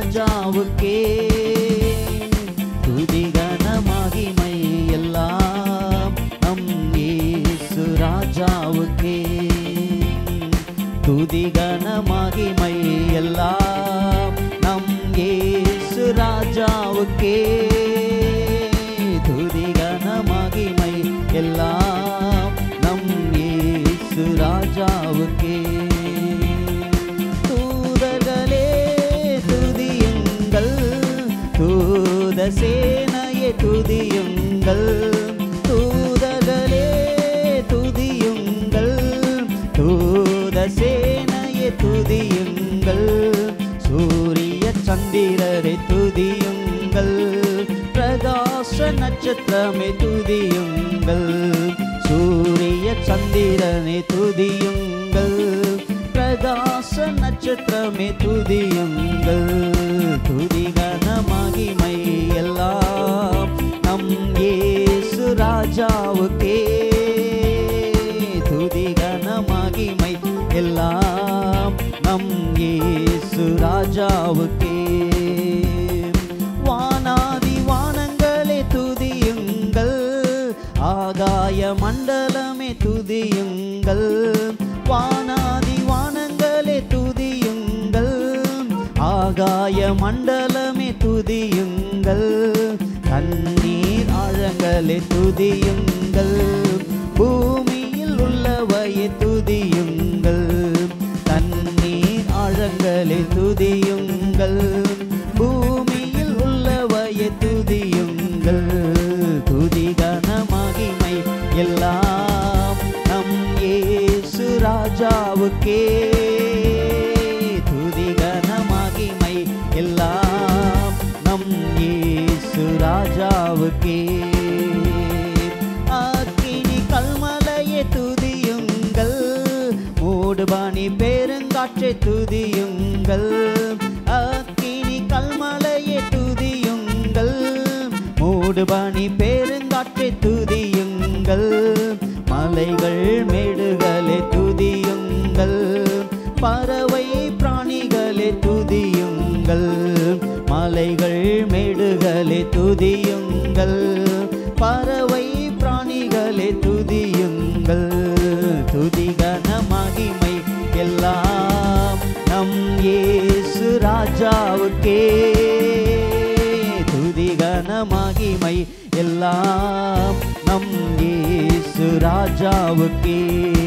ராஜாவுக்கே துதிகன மகிமை எல்லாம் நம் இயேசு ராஜாவுக்கே துதிகன மகிமை எல்லாம் நம் இயேசு ராஜாவுக்கே துதிகன மகிமை எல்லாம் நம் இயேசு ராஜாவுக்கே தூதர்களே துதியுங்கள் தூத சேனையே துதியுங்கள் தூதர்களே துதியுங்கள் தூத சேனையே துதியுங்கள் சூரிய சந்திரரை துதியுங்கள் பிரகாச நட்சத்திரமே துதியுங்கள் சூரிய சந்திரனை துதியுங்கள் பிரகாச நட்சத்திரமே துதியுங்கள் துதிகன மகிமை எல்லாம் நம் இயேசு ராஜாவுக்கே துதிகன மகிமை எல்லாம் நம் இயேசு ராஜாவுக்கே வானாதி வானங்களே துதியுங்கள் ஆகாய மண்டலமே துதியுங்கள் வானாதி வானங்களே துதியுங்கள் ஆகாய மண்டலமே துதியுங்கள் தண்ணீர் ஆழங்களே துதியுங்கள் பூமியில் உள்ளவையே துதியுங்கள் தண்ணீர் ஆழங்களே துதியுங்கள் பூமியில் உள்ளவையே துதியுங்கள் துதிகன மகிமை எல்லாம் நம் இயேசு ராஜாவுக்கே துதிகன மகிமை எல்லாம் நம் இயேசு ராஜாவுக்கே அக்கினி கல்மலையே துதியுங்கள் மூடுபாணி பெருங்காற்றை துதியுங்கள் அக்கினி கல்மலையே துதியுங்கள் மூடுபாணி பெருங்காற்றை துதியுங்கள் மலைகள் மேடுகளே துதியுங்கள் பறவை பிராணிகளே துதியுங்கள் மலைகள் மேடுகளே துதியுங்கள் பறவை பிராணிகளே துதியுங்கள் துதிகன மகிமை எல்லாம் நம் இயேசு ராஜாவுக்கே துதிகன மகிமை எல்லாம் நம் இயேசு ராஜாவுக்கே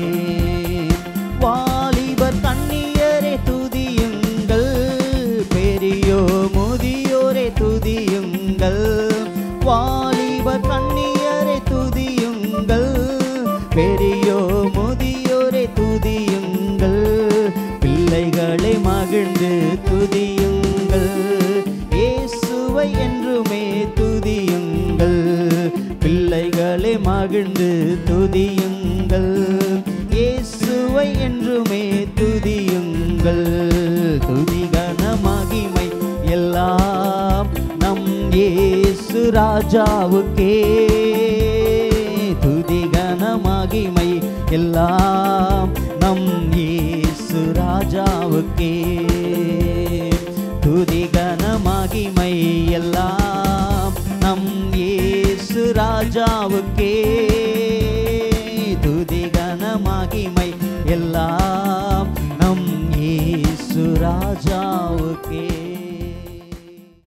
வாலிபர் கண்ணியரே துதியுங்கள் பெரியோ முதியோரே துதியுங்கள் வாலிபர் கண்ணியரே துதியுங்கள் பெரியோ முதியோரே துதியுங்கள் பிள்ளைகளை மகிழ்ந்து துதியுங்கள் இயேசுவை என்றுமே துதியுங்கள் பிள்ளைகளை மகிழ்ந்து துதியுங்கள் இயேசுவை என்றுமே துதியுங்கள் துதிகன மகிமை எல்லாம் நம் இயேசு ராஜாவுக்கே துதிகன மகிமை எல்லாம் நம் இயேசு ராஜாவுக்கே துதிகன மகிமை எல்லாம் நம் இயேசு ராஜாவுக்கே துதிகன மகிமை எல்லாம் நம் இயேசு ராஜாவுக்கே